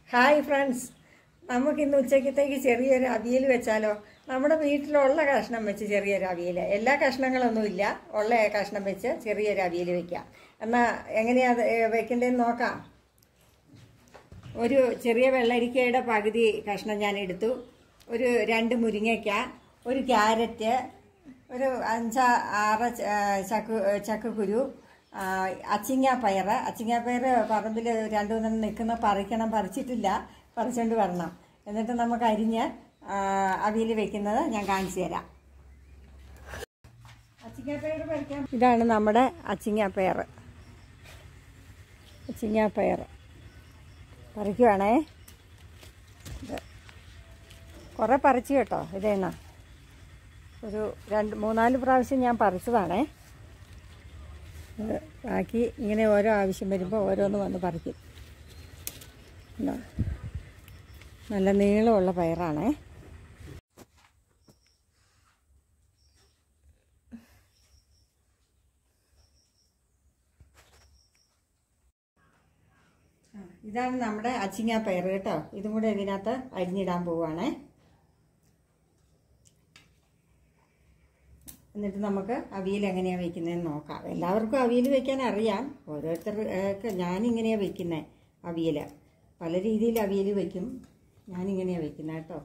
Hi friends നമുക്കിന്ന് ഉച്ചക്കത്തേക്ക് ചെറിയൊരു അവിയൽ വെച്ചാലോ നമ്മുടെ വീട്ടിലുള്ള കഷ്ണം വെച്ച് ചെറിയൊരു അവിയൽ എല്ലാ കഷ്ണങ്ങളൊന്നും ഇല്ല ഉള്ള കഷ്ണം വെച്ച് ചെറിയൊരു അവിയൽ വെക്കാം എന്നാൽ എങ്ങനെയാ അത് വെക്കേണ്ടതെന്ന് നോക്കാം ഒരു ചെറിയ വെള്ളരിക്കയുടെ പകുതി കഷ്ണം ഞാൻ എടുത്തു ഒരു രണ്ട് മുരിങ്ങയ്ക്ക ഒരു ക്യാരറ്റ് ഒരു അഞ്ചാ ആറ് ച- ആ, ചക്കു ചക്കക്കുരു ആ, അച്ചിങ്ങ പയർ അച്ചിങ്ങ പയർ പറമ്പിൽ രണ്ടു മൂന്നെണ്ണം നിൽക്കുന്ന പറിക്കണം പറിച്ചിട്ടില്ല പറിച്ചുകൊണ്ട് വരണം എന്നിട്ട് നമുക്ക് അരിഞ്ഞ് അവിയൽ വെക്കുന്നത് ഞാൻ കാണിച്ചു തരാം അച്ചിങ്ങാപ്പയർ പറിക്കാം ഇതാണ് നമ്മുടെ അച്ചിങ്ങാപ്പയർ അച്ചിങ്ങാപ്പയർ പറിക്കുവാണേ ഇത് കുറേ പറിച്ചു കേട്ടോ ഇതേന്നാ ഒരു രണ്ട് മൂന്നാല് പ്രാവശ്യം ഞാൻ പറിച്ചതാണേ ഇത് ബാക്കി ഇങ്ങനെ ഓരോ ആവശ്യം വരുമ്പോൾ ഓരോന്ന് വന്ന് പറിക്കും ഇതാ. നല്ല നീളമുള്ള പയറാണേ ആ, ഇതാണ് നമ്മുടെ അച്ചിങ്ങ പയർ കേട്ടോ ഇതും കൂടെ ഇതിനകത്ത് അരിഞ്ഞിടാൻ പോവുകയാണേ എന്നിട്ട് നമുക്ക് അവിയൽ എങ്ങനെയാണ് വെക്കുന്നതെന്ന് നോക്കാം എല്ലാവർക്കും അവിയൽ വെക്കാൻ അറിയാം ഓരോരുത്തർക്ക് ഞാനിങ്ങനെയാണ് വെക്കുന്നത് അവിയൽ പല രീതിയിൽ അവിയൽ വെക്കും ഞാനിങ്ങനെയാണ് വെക്കുന്നത് കേട്ടോ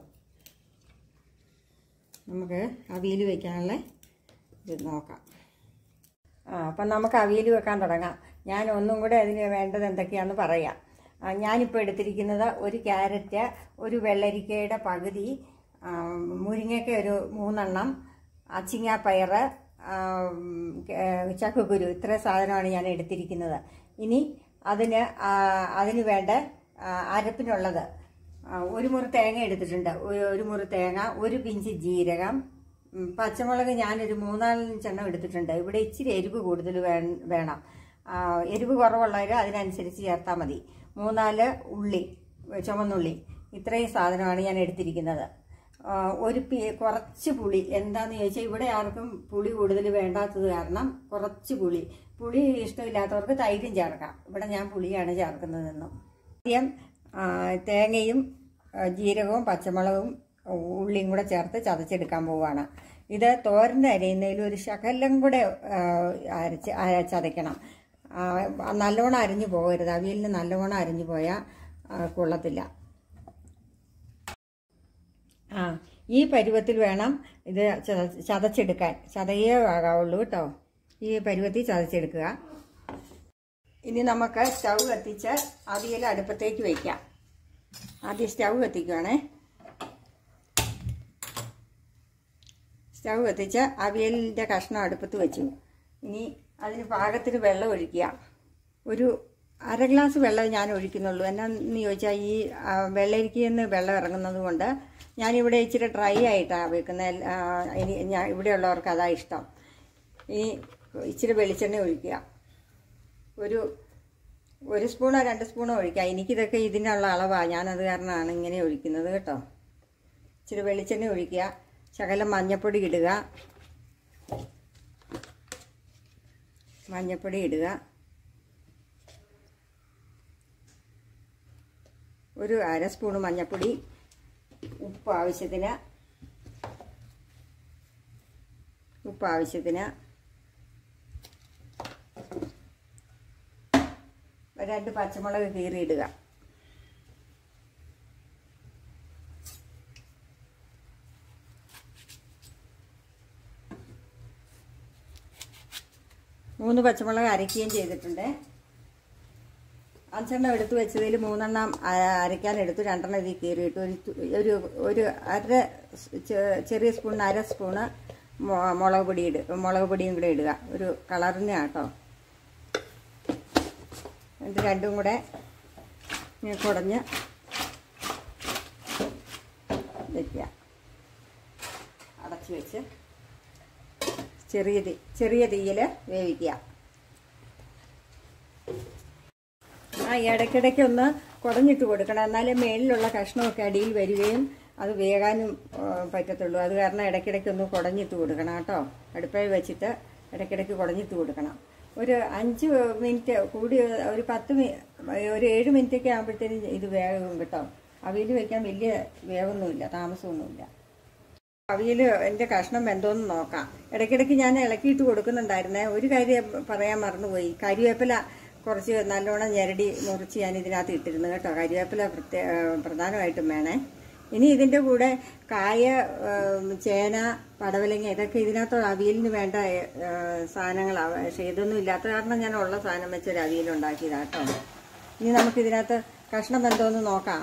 നമുക്ക് അവിയൽ വെക്കാനുള്ള ഇത് നോക്കാം ആ അപ്പം നമുക്ക് അവിയൽ വെക്കാൻ തുടങ്ങാം ഞാൻ ഒന്നും കൂടെ അതിന് വേണ്ടത് എന്തൊക്കെയാണെന്ന് പറയാം ആ, ഞാനിപ്പോൾ എടുത്തിരിക്കുന്നത് ഒരു ക്യാരറ്റ് ഒരു വെള്ളരിക്കയുടെ പകുതി ആ, മുരിങ്ങയ്ക്ക ഒരു മൂന്നെണ്ണം അച്ചിങ്ങാപ്പയർ ചക്കക്കുരു ഇത്ര സാധനമാണ് ഞാൻ എടുത്തിരിക്കുന്നത് ഇനി അതിന് ആ, അതിന് വേണ്ട ആ, അരപ്പിനുള്ളത് ആ, ഒരു മുറി തേങ്ങ എടുത്തിട്ടുണ്ട് ഒരു- ഒരു മുറി തേങ്ങ ഒരു പിഞ്ച് ജീരകം ഉം, പച്ചമുളക് ഞാനൊരു മൂന്നാലഞ്ചെണ്ണം എടുത്തിട്ടുണ്ട് ഇവിടെ ഇച്ചിരി എരിവ് കൂടുതൽ വേ- വേണം ആ, എരിവ് കുറവുള്ളവർ അതിനനുസരിച്ച് ചേർത്താൽ മതി മൂന്നാല് ഉള്ളി ചുമന്നുള്ളി ഇത്രയും സാധനമാണ് ഞാൻ എടുത്തിരിക്കുന്നത് ആ, ഒരു പി കുറച്ച് പുളി എന്താന്ന് ചോദിച്ചാൽ ഇവിടെ ആർക്കും പുളി കൂടുതൽ വേണ്ടാത്തത് കാരണം കുറച്ച് പുളി പുളി ഇഷ്ടമില്ലാത്തവർക്ക് തൈരും ചേർക്കാം ഇവിടെ ഞാൻ പുളിയാണ് ചേർക്കുന്നതെന്നും ആദ്യം ആ, തേങ്ങയും ആ, ജീരകവും പച്ചമുളകും ഉള്ളിയും കൂടെ ചേർത്ത് ചതച്ചെടുക്കാൻ പോവുകയാണ് ഇത് തോരൻ്റെ അരയുന്നതിൽ ഒരു ശകലം കൂടെ ആ, അരച്ച് അര- ചതയ്ക്കണം ആ, നല്ലോണം അരിഞ്ഞു പോകരുത് അവിയലിന് നല്ലോണം അരിഞ്ഞു പോയാൽ കൊള്ളത്തില്ല ആ ഈ പരുവത്തിൽ വേണം ഇത് ചത- ചതച്ചെടുക്കാൻ ചതയേ ആകാവുള്ളൂ കേട്ടോ ഈ പരുവത്തിൽ ചതച്ചെടുക്കുക ഇനി നമുക്ക് സ്റ്റൗ കത്തിച്ച് അവിയൽ അടുപ്പത്തേക്ക് വയ്ക്കാം ആദ്യം സ്റ്റൗ കത്തിക്കുവാണേ സ്റ്റൗ കത്തിച്ച് അവിയലിൻ്റെ കഷ്ണം അടുപ്പത്ത് വെച്ചു ഇനി അതിന് പാകത്തിന് വെള്ളം ഒഴിക്കുക ഒരു അര ഗ്ലാസ് വെള്ളം ഞാൻ ഒഴിക്കുന്നുള്ളൂ എന്നാന്ന് ചോദിച്ചാൽ ഈ ആ, വെള്ളരിക്കയിൽ നിന്ന് വെള്ളം ഇറങ്ങുന്നത് കൊണ്ട് ഞാനിവിടെ ഇച്ചിരി ഡ്രൈ ആയിട്ടാണ് വെക്കുന്നത് ഇനി ഞാൻ ഇവിടെയുള്ളവർക്ക് അതാ ഇഷ്ടം ഇനി ഇച്ചിരി വെളിച്ചെണ്ണ ഒഴിക്കുക ഒരു ഒരു സ്പൂണോ രണ്ട് സ്പൂണോ ഒഴിക്കുക എനിക്കിതൊക്കെ ഇതിനുള്ള അളവാണ് ഞാനത് കാരണമാണ് ഇങ്ങനെ ഒഴിക്കുന്നത് കേട്ടോ ഇച്ചിരി വെളിച്ചെണ്ണ ഒഴിക്കുക ശകലം മഞ്ഞപ്പൊടി ഇടുക മഞ്ഞപ്പൊടി ഇടുക ഒരു അര സ്പൂണ് മഞ്ഞപ്പൊടി ഉപ്പ് ആവശ്യത്തിന് ഉപ്പ് ആവശ്യത്തിന് രണ്ട് പച്ചമുളക് കീറിയിടുക മൂന്ന് പച്ചമുളക് അരയ്ക്കുകയും ചെയ്തിട്ടുണ്ട് അഞ്ചെണ്ണം എടുത്തു വെച്ചതിൽ മൂന്നെണ്ണം അ- അരയ്ക്കാൻ എടുത്തു രണ്ടെണ്ണം ഇതിൽ കീറിയിട്ടു ഒരു തു- ഒരു ഒരു അര ചെ- ചെറിയ സ്പൂണിന് അര സ്പൂണ് മൊ- മുളക് പൊടി ഇട് മുളക് പൊടിയും കൂടെ ഇടുക ഒരു കളറിന് കേട്ടോ ഇത് രണ്ടും കൂടെ ഇങ്ങനെ കുടഞ്ഞ് വയ്ക്കുക അടച്ച് വെച്ച് ചെറിയ തീ ചെറിയ തീയിൽ വേവിക്കുക ആ ഇടയ്ക്കിടയ്ക്ക് ഒന്ന് കുടഞ്ഞിട്ട് കൊടുക്കണം എന്നാലേ മേളിലുള്ള കഷ്ണമൊക്കെ അടിയിൽ വരികയും അത് വേകാനും ആ, പറ്റത്തുള്ളൂ അത് കാരണം ഇടയ്ക്കിടയ്ക്ക് ഒന്ന് കുടഞ്ഞിട്ട് കൊടുക്കണം കേട്ടോ അടുപ്പിൽ വെച്ചിട്ട് ഇടയ്ക്കിടയ്ക്ക് കുടഞ്ഞിട്ട് കൊടുക്കണം ഒരു അഞ്ച് മിനിറ്റ് കൂടി ഒരു പത്ത് മി ഒരു ഏഴ് മിനിറ്റൊക്കെ ആകുമ്പോഴത്തേനും ഇത് വേഗം കേട്ടോ അവിയൽ വെക്കാൻ വലിയ വേവൊന്നുമില്ല താമസമൊന്നുമില്ല അവിയൽ എൻ്റെ കഷ്ണം എന്തോന്ന് നോക്കാം ഇടയ്ക്കിടയ്ക്ക് ഞാൻ ഇളക്കിയിട്ട് കൊടുക്കുന്നുണ്ടായിരുന്നേ ഒരു കാര്യം പറയാൻ മറന്നുപോയി കരിവേപ്പില കുറച്ച് നല്ലോണം ഞെരടി മുറിച്ച് ഞാൻ ഇതിനകത്ത് ഇട്ടിരുന്നു കേട്ടോ കരിവേപ്പില പ്രത്യേക പ്രധാനമായിട്ടും വേണേ ഇനി ഇതിൻ്റെ കൂടെ കായ ഏം, ചേന പടവലങ്ങ ഇതൊക്കെ ഇതിനകത്ത് അവിയലിന് വേണ്ട ഏ, സാധനങ്ങളാണ് പക്ഷേ ഇതൊന്നും ഇല്ലാത്ത കാരണം ഞാൻ ഉള്ള സാധനം വെച്ചൊരു അവിയൽ ഉണ്ടാക്കിയതാ കേട്ടോ ഇനി നമുക്ക് ഇതിനകത്ത് കഷ്ണം എന്തോന്ന് നോക്കാം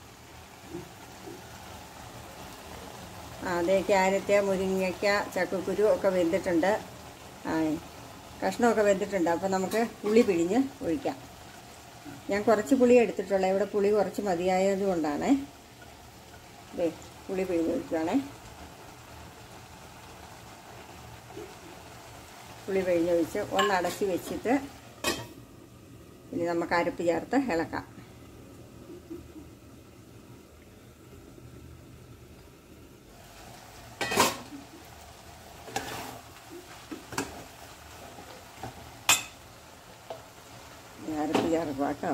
ആ, അതെ ക്യാരറ്റ് മുരിങ്ങയ്ക്ക ചക്കക്കുരു ഒക്കെ വെന്തിട്ടുണ്ട് ആ കഷ്ണമൊക്കെ വെന്തിട്ടുണ്ട് അപ്പോൾ നമുക്ക് പുളി പിഴിഞ്ഞ് ഒഴിക്കാം ഞാൻ കുറച്ച് പുളി എടുത്തിട്ടുള്ളൂ ഇവിടെ പുളി കുറച്ച് മതിയായത് കൊണ്ടാണേ ദേ പുളി പിഴിഞ്ഞ് ഒഴിക്കുകയാണേ പുളി പിഴിഞ്ഞ് ഒഴിച്ച് ഒന്ന് അടച്ച് വെച്ചിട്ട് ഇനി നമുക്ക് അരപ്പ് ചേർത്ത് ഇളക്കാം ഇനി അരപ്പ് ചേർക്കുക കേട്ടോ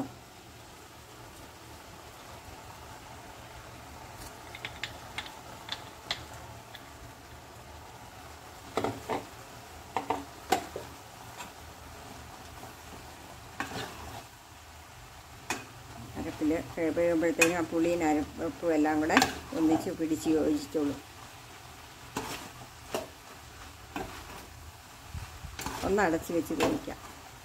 അരപ്പിൽ കഴിയുമ്പോഴത്തേനും ആ പുളിയും അരപ്പും എല്ലാം കൂടെ ഒന്നിച്ച് പിടിച്ച് യോജിച്ചോളൂ ഒന്ന് അടച്ച് വെച്ച് വേവിക്കാം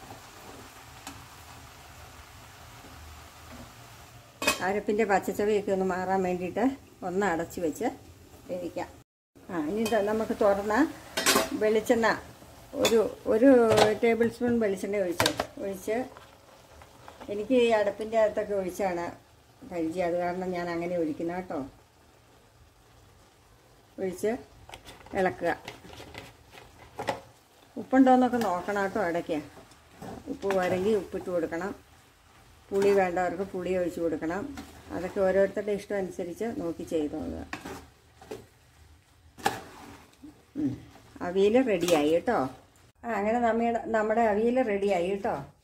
അരപ്പിൻ്റെ പച്ചച്ചവയൊക്കെ ഒന്ന് മാറാൻ വേണ്ടിയിട്ട് ഒന്ന് അടച്ച് വെച്ച് വേവിക്കാം ആ ഇനി ഇത് നമുക്ക് തുറന്ന വെളിച്ചെണ്ണ ഒരു ഒരു ടേബിൾ സ്പൂൺ വെളിച്ചെണ്ണ ഒഴിച്ച് ഒഴിച്ച് എനിക്ക് ഈ അടുപ്പിൻ്റെ അകത്തൊക്കെ ഒഴിച്ചാണ് പരിചയം അത് കാരണം ഞാൻ അങ്ങനെ ഒഴിക്കുന്ന കേട്ടോ ഒഴിച്ച് ഇളക്കുക ഉപ്പുണ്ടോയെന്നൊക്കെ നോക്കണം കേട്ടോ ഇടയ്ക്ക് ഉപ്പ് വരങ്ങി ഉപ്പിട്ട് കൊടുക്കണം പുളി വേണ്ടവർക്ക് പുളി ഒഴിച്ച് കൊടുക്കണം അതൊക്കെ ഓരോരുത്തരുടെ ഇഷ്ടം അനുസരിച്ച് നോക്കി ചെയ്തോളുക അവിയൽ റെഡിയായി കേട്ടോ ആ അങ്ങനെ നമ്മുടെ നമ്മുടെ അവിയൽ റെഡിയായി കേട്ടോ